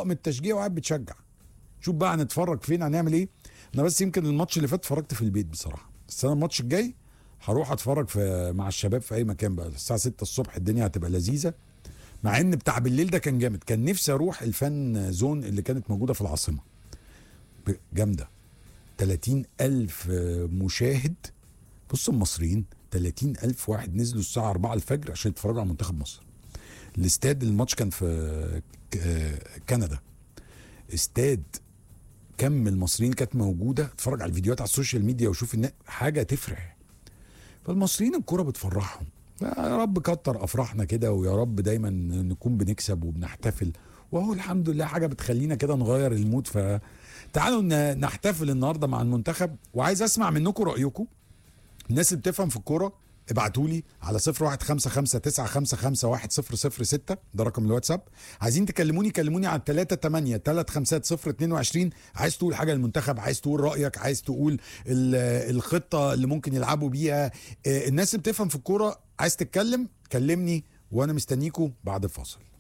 طقم التشجيع وقاعد بتشجع شوف بقى هنتفرج فين هنعمل ايه انا بس يمكن الماتش اللي فات اتفرجت في البيت بصراحه بس انا الماتش الجاي هروح اتفرج في مع الشباب في اي مكان بقى الساعه 6 الصبح الدنيا هتبقى لذيذه مع ان بتاع بالليل ده كان جامد كان نفسي اروح الفان زون اللي كانت موجوده في العاصمه ب- جامده 30 ألف مشاهد بص المصريين 30 ألف واحد نزلوا الساعة 4 الفجر عشان يتفرجوا على منتخب مصر الاستاد الماتش كان في ك- آه، كندا استاد كم المصريين كانت موجودة اتفرج على الفيديوهات على السوشيال ميديا وشوف الناس حاجة تفرح فالمصريين الكرة بتفرحهم يا رب كتر افراحنا كده ويا رب دايما نكون بنكسب وبنحتفل وهو الحمد لله حاجه بتخلينا كده نغير المود فتعالوا ن- نحتفل النهارده مع المنتخب وعايز اسمع منكم رايكم الناس اللي بتفهم في الكوره ابعتوا لي على 0155955106 ده رقم الواتساب عايزين تكلموني كلموني على 38 350 عايز تقول حاجه للمنتخب عايز تقول رايك عايز تقول ال- الخطه اللي ممكن يلعبوا بيها آه، الناس اللي بتفهم في الكوره عايز تتكلم كلمني وانا مستنيكم بعد الفاصل